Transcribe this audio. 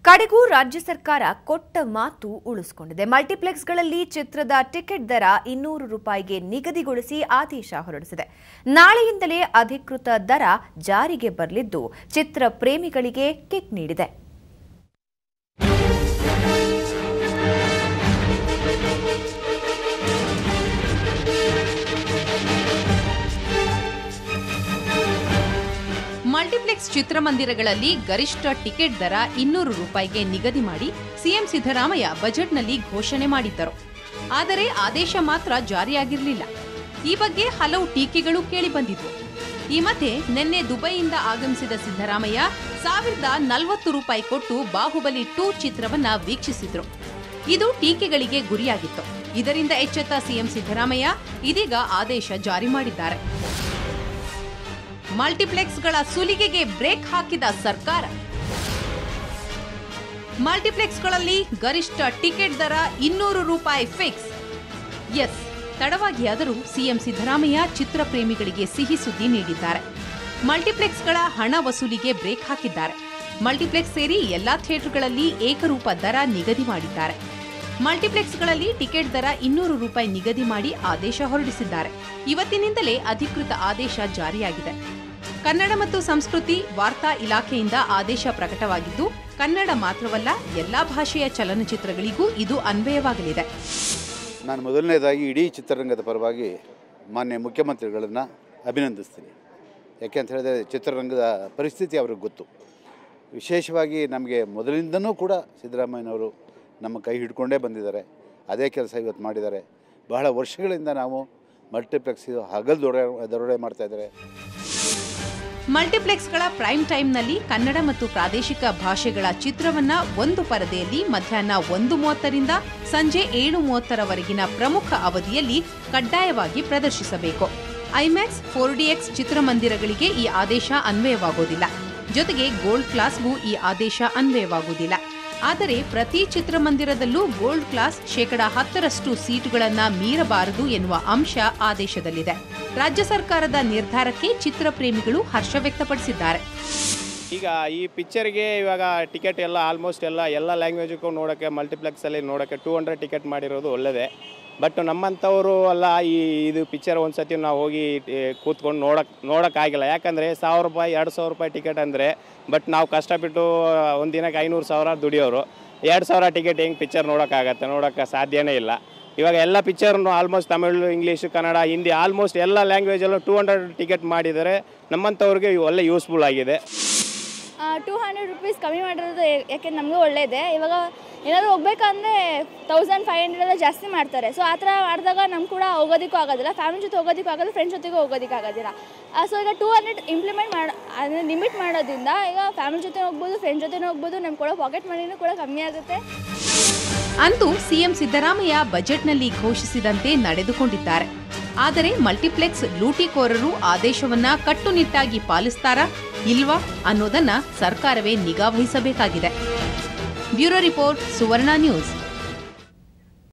ಕಡೆಗೂ ರಾಜ್ಯ ಸರ್ಕಾರ ಕೊಟ್ಟ ಮಾತು ಉಳಿಸಿಕೊಂಡಿದೆ ಮಲ್ಟಿಪ್ಲೆಕ್ಸ್ಗಳಲ್ಲಿ ಚಿತ್ರದ ಟಿಕೆಟ್ ದರ ಇನ್ನೂರು ರೂಪಾಯಿಗೆ ನಿಗದಿಗೊಳಿಸಿ ಆದೇಶ ಹೊರಡಿಸಿದೆ ನಾಳೆಯಿಂದಲೇ ಅಧಿಕೃತ ದರ ಜಾರಿಗೆ ಬರಲಿದ್ದು ಚಿತ್ರ ಪ್ರೇಮಿಗಳಿಗೆ ಕಿಕ್ ನೀಡಿದೆ ಮಲ್ಟಿಪ್ಲೆಕ್ಸ್ ಚಿತ್ರಮಂದಿರಗಳಲ್ಲಿ ಗರಿಷ್ಠ ಟಿಕೆಟ್ ದರ ಇನ್ನೂರು ರೂಪಾಯಿಗೆ ನಿಗದಿ ಮಾಡಿ ಸಿಎಂ ಸಿದ್ದರಾಮಯ್ಯ ಬಜೆಟ್ನಲ್ಲಿ ಘೋಷಣೆ ಮಾಡಿದ್ದರು ಆದರೆ ಆದೇಶ ಮಾತ್ರ ಜಾರಿಯಾಗಿರಲಿಲ್ಲ ಈ ಬಗ್ಗೆ ಹಲವು ಟೀಕೆಗಳು ಕೇಳಿಬಂದಿದ್ವು ಈ ಮಧ್ಯೆ ನಿನ್ನೆ ದುಬೈಯಿಂದ ಆಗಮಿಸಿದ ಸಿದ್ದರಾಮಯ್ಯ ಸಾವಿರದ ನಲವತ್ತು ರೂಪಾಯಿ ಕೊಟ್ಟು ಬಾಹುಬಲಿ ಟೂ ಚಿತ್ರವನ್ನ ವೀಕ್ಷಿಸಿದ್ರು ಇದು ಟೀಕೆಗಳಿಗೆ ಗುರಿಯಾಗಿತ್ತು ಇದರಿಂದ ಎಚ್ಚೆತ್ತ ಸಿಎಂ ಸಿದ್ದರಾಮಯ್ಯ ಇದೀಗ ಆದೇಶ ಜಾರಿ ಮಾಡಿದ್ದಾರೆ ಮಲ್ಟಿಪ್ಲೆಕ್ಸ್ಗಳ ಸುಲಿಗೆಗೆ ಬ್ರೇಕ್ ಹಾಕಿದ ಸರ್ಕಾರ ಮಲ್ಟಿಪ್ಲೆಕ್ಸ್ಗಳಲ್ಲಿ ಗರಿಷ್ಠ ಟಿಕೆಟ್ ದರ ಇನ್ನೂರು ರೂಪಾಯಿ ಫಿಕ್ಸ್ ಎಸ್ ತಡವಾಗಿಯಾದರೂ ಸಿಎಂ ಸಿದ್ದರಾಮಯ್ಯ ಚಿತ್ರ ಪ್ರೇಮಿಗಳಿಗೆ ಸಿಹಿ ಸುದ್ದಿ ನೀಡಿದ್ದಾರೆ ಮಲ್ಟಿಪ್ಲೆಕ್ಸ್ಗಳ ಹಣ ವಸೂಲಿಗೆ ಬ್ರೇಕ್ ಹಾಕಿದ್ದಾರೆ ಮಲ್ಟಿಪ್ಲೆಕ್ಸ್ ಸೇರಿ ಎಲ್ಲಾ ಥಿಯೇಟರ್ಗಳಲ್ಲಿ ಏಕರೂಪ ದರ ನಿಗದಿ ಮಾಡಿದ್ದಾರೆ ಮಲ್ಟಿಪ್ಲೆಕ್ಸ್ಗಳಲ್ಲಿ ಟಿಕೆಟ್ ದರ ಇನ್ನೂರು ರೂಪಾಯಿ ನಿಗದಿ ಮಾಡಿ ಆದೇಶ ಹೊರಡಿಸಿದ್ದಾರೆ ಇವತ್ತಿನಿಂದಲೇ ಅಧಿಕೃತ ಆದೇಶ ಜಾರಿಯಾಗಿದೆ ಕನ್ನಡ ಮತ್ತು ಸಂಸ್ಕೃತಿ ವಾರ್ತಾ ಇಲಾಖೆಯಿಂದ ಆದೇಶ ಪ್ರಕಟವಾಗಿದ್ದು ಕನ್ನಡ ಮಾತ್ರವಲ್ಲ ಎಲ್ಲಾ ಭಾಷೆಯ ಚಲನಚಿತ್ರಗಳಿಗೂ ಇದು ಅನ್ವಯವಾಗಲಿದೆ ನಾನು ಮೊದಲನೇದಾಗಿ ಇಡೀ ಚಿತ್ರರಂಗದ ಪರವಾಗಿ ಮಾನ್ಯ ಮುಖ್ಯಮಂತ್ರಿಗಳನ್ನು ಅಭಿನಂದಿಸ್ತೀನಿ ಯಾಕೆ ಅಂತ ಹೇಳಿದ್ರೆ ಚಿತ್ರರಂಗದ ಪರಿಸ್ಥಿತಿ ಅವ್ರಿಗೆ ಗೊತ್ತು ವಿಶೇಷವಾಗಿ ನಮಗೆ ಮೊದಲಿಂದನೂ ಕೂಡ ಸಿದ್ದರಾಮಯ್ಯನವರು ನಮ್ಮ ಕೈ ಹಿಡ್ಕೊಂಡೇ ಬಂದಿದ್ದಾರೆ ಅದೇ ಕೆಲಸ ಇವತ್ತು ಮಾಡಿದ್ದಾರೆ ಬಹಳ ವರ್ಷಗಳಿಂದ ನಾವು ಮಲ್ಟಿಪ್ಲೆಕ್ಸ್ ಹಗಲು ದೊರೆ ದರೋಡೆ ಮಾಡ್ತಾಯಿದ್ದಾರೆ ಮಲ್ಟಿಪ್ಲೆಕ್ಸ್ಗಳ ಪ್ರೈಮ್ ಟೈಮ್ನಲ್ಲಿ ಕನ್ನಡ ಮತ್ತು ಪ್ರಾದೇಶಿಕ ಭಾಷೆಗಳ ಚಿತ್ರವನ್ನ ಒಂದು ಪರದೆಯಲ್ಲಿ ಮಧ್ಯಾಹ್ನ ಒಂದು ಮೂವತ್ತರಿಂದ ಸಂಜೆ ಏಳು ಮೂವತ್ತರವರೆಗಿನ ಪ್ರಮುಖ ಅವಧಿಯಲ್ಲಿ ಕಡ್ಡಾಯವಾಗಿ ಪ್ರದರ್ಶಿಸಬೇಕು ಐಮ್ಯಾಕ್ಸ್ ಫೋರ್ ಡಿಎಕ್ಸ್ ಚಿತ್ರಮಂದಿರಗಳಿಗೆ ಈ ಆದೇಶ ಅನ್ವಯವಾಗುವುದಿಲ್ಲ ಜೊತೆಗೆ ಗೋಲ್ಡ್ ಕ್ಲಾಸ್ಗೂ ಈ ಆದೇಶ ಅನ್ವಯವಾಗುವುದಿಲ್ಲ ಆದರೆ ಪ್ರತಿ ಚಿತ್ರಮಂದಿರದಲ್ಲೂ ಗೋಲ್ಡ್ ಕ್ಲಾಸ್ ಶೇಕಡ ಹತ್ತರಷ್ಟು ಸೀಟುಗಳನ್ನ ಮೀರಬಾರದು ಎನ್ನುವ ಅಂಶ ಆದೇಶದಲ್ಲಿದೆ ರಾಜ್ಯ ಸರ್ಕಾರದ ನಿರ್ಧಾರಕ್ಕೆ ಚಿತ್ರಪ್ರೇಮಿಗಳು ಹರ್ಷ ವ್ಯಕ್ತಪಡಿಸಿದ್ದಾರೆ ಈಗ ಈ ಪಿಕ್ಚರ್ಗೆ ಇವಾಗ ಟಿಕೆಟ್ ಎಲ್ಲ ಆಲ್ಮೋಸ್ಟ್ ಎಲ್ಲ ಎಲ್ಲ ಲ್ಯಾಂಗ್ವೇಜಿಗೂ ನೋಡೋಕ್ಕೆ ಮಲ್ಟಿಪ್ಲೆಕ್ಸಲ್ಲಿ ನೋಡೋಕ್ಕೆ ಟೂ ಹಂಡ್ರೆಡ್ ಟಿಕೆಟ್ ಮಾಡಿರೋದು ಒಳ್ಳೆಯದೇ ಬಟ್ ನಮ್ಮಂಥವರು ಅಲ್ಲ ಈ ಇದು ಪಿಕ್ಚರ್ ಒಂದು ಸತಿ ನಾವು ಹೋಗಿ ಏ, ಕೂತ್ಕೊಂಡು ನೋಡೋಕ್ಕೆ ನೋಡೋಕ್ಕಾಗಿಲ್ಲ ಯಾಕಂದರೆ ಸಾವಿರ ರೂಪಾಯಿ ಎರಡು ಸಾವಿರ ರೂಪಾಯಿ ಟಿಕೆಟ್ ಅಂದರೆ ಬಟ್ ನಾವು ಕಷ್ಟಪಟ್ಟು ಒಂದು ದಿನಕ್ಕೆ ಐನೂರು ಸಾವಿರ ದುಡಿಯೋರು ಎರಡು ಸಾವಿರ ಟಿಕೆಟ್ ಹೆಂಗೆ ಪಿಕ್ಚರ್ ನೋಡೋಕ್ಕಾಗತ್ತೆ ನೋಡೋಕ್ಕೆ ಸಾಧ್ಯನೇ ಇಲ್ಲ ಇವಾಗ ಎಲ್ಲ ಪಿಕ್ಚರ್ನು almost Tamil English Kannada Hindi almost ಎಲ್ಲ ಲ್ಯಾಂಗ್ವೇಜಲ್ಲೂ ಟೂ ಹಂಡ್ರೆಡ್ ಟಿಕೆಟ್ ಮಾಡಿದರೆ ನಮ್ಮಂಥವ್ರಿಗೆ ಇವು ಒಳ್ಳೆ ಯೂಸ್ಫುಲ್ ಆಗಿದೆ ಟೂ ಹಂಡ್ರೆಡ್ ರುಪೀಸ್ ಕಮ್ಮಿ ಮಾಡಿರೋದು ಯಾ- ಯಾಕೆ ನಮಗೂ ಒಳ್ಳೇದೇ ಇವಾಗ ಏನಾದರೂ ಹೋಗ್ಬೇಕಂದ್ರೆ ತೌಸಂಡ್ ಫೈವ್ ಹಂಡ್ರೆಡ್ ಎಲ್ಲ ಜಾಸ್ತಿ ಮಾಡ್ತಾರೆ ಸೊ ಆ ಥರ ಮಾಡಿದಾಗ ನಮ್ಗೆ ಕೂಡ ಹೋಗೋದಕ್ಕೂ ಆಗೋದಿಲ್ಲ ಫ್ಯಾಮಿಲಿ ಜೊತೆ ಹೋಗೋದಕ್ಕೂ ಆಗೋದು ಫ್ರೆಂಡ್ಸ್ ಜೊತೆಗೂ ಹೋಗೋದಕ್ಕೆ ಆಗೋದಿಲ್ಲ ಸೊ ಈಗ ಟೂ ಹಂಡ್ರೆಡ್ ಇಂಪ್ಲಿಮೆಂಟ್ ಮಾಡಿ ಅಂದರೆ ಲಿಮಿಟ್ ಮಾಡೋದ್ರಿಂದ ಈಗ ಫ್ಯಾಮಿಲಿ ಜೊತೆ ಹೋಗ್ಬೋದು ಫ್ರೆಂಡ್ಸ್ ಜೊತೆ ಹೋಗ್ಬೋದು ನಮ್ಮ ಕೂಡ ಪಾಕೆಟ್ ಮನಿನೂ ಕೂಡ ಕಮ್ಮಿ ಆಗುತ್ತೆ ಅಂತೂ ಸಿಎಂ ಸಿದ್ದರಾಮಯ್ಯ ಬಜೆಟ್ನಲ್ಲಿ ಘೋಷಿಸಿದಂತೆ ನಡೆದುಕೊಂಡಿದ್ದಾರೆ ಆದರೆ ಮಲ್ಟಿಪ್ಲೆಕ್ಸ್ ಲೂಟಿಕೋರರು ಆದೇಶವನ್ನ ಕಟ್ಟುನಿಟ್ಟಾಗಿ ಪಾಲಿಸ್ತಾರಾ ಇಲ್ವಾ ಅನ್ನೋದನ್ನ ಸರ್ಕಾರವೇ ನಿಗಾ ವಹಿಸಬೇಕಾಗಿದೆ ಬ್ಯೂರೋ ರಿಪೋರ್ಟ್ ಸುವರ್ಣ ನ್ಯೂಸ್